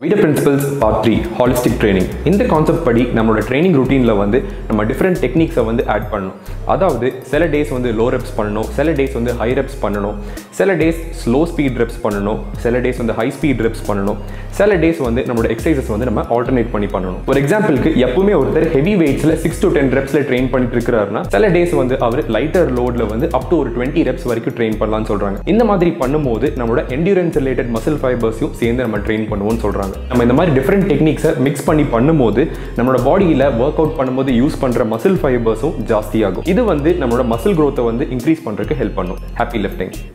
video principles part three holistic training இந்த concept படி நம்மளோட ட்ரைனிங் ருட்டீனில் வந்து நம்ம டிஃப்ரெண்ட் டெக்னிக்ஸை வந்து ஆட் பண்ணணும் அதாவது சில டேஸ் வந்து லோ ரெப்ஸ் பண்ணணும் சில டேஸ் வந்து ஹை ரெப்ஸ் பண்ணணும் சில டேஸ் ஸ்லோ ஸ்பீட் ரெப்ஸ் பண்ணணும் சில டேஸ் வந்து ஹை ஸ்பீட் ரெப்ஸ் பண்ணணும் சில டேஸ் வந்து நம்மளோட எக்ஸசைசஸ் வந்து நம்ம ஆல்டர்னேட் பண்ணி பண்ணணும் ஒரு எக்ஸாம்பிளுக்கு எப்பவுமே ஒருத்தர் ஹெவி வெயிட்ஸில் சிக்ஸ் டு டென் ரெப்ஸில் ட்ரெயின் பண்ணிட்டு இருக்கிறாருன்னா சில டேஸ் வந்து அவர் லைட்டர் லோடில் வந்து அப் டு ஒரு டுவெண்ட்டி ரெப்ஸ் வரைக்கும் ட்ரெயின் பண்ணலாம்னு சொல்கிறாங்க இந்த மாதிரி பண்ணும்போது நம்மளோட என்டியூரன்ஸ் ரிலேட்டட் மசில் ஃபைபர்ஸையும் சேர்ந்து நம்ம ட்ரெயின் பண்ணுவோம்னு சொல்கிறாங்க நம்ம இந்த மாதிரி டிஃப்ரெண்ட் டெக்னிக்ஸை மிக்ஸ் பண்ணி பண்ணும்போது நம்மளோட பாடியில் ஒர்க் அவுட் பண்ணும்போது யூஸ் பண்ணுற மசில் ஃபைபர்ஸும் ஜாஸ்தியாகும் இது வந்து நம்மளோட மசில் growth-அ வந்து இன்க்ரீஸ் பண்ணுறதுக்கு ஹெல்ப் பண்ணும் ஹாப்பி லிஃப்டிங்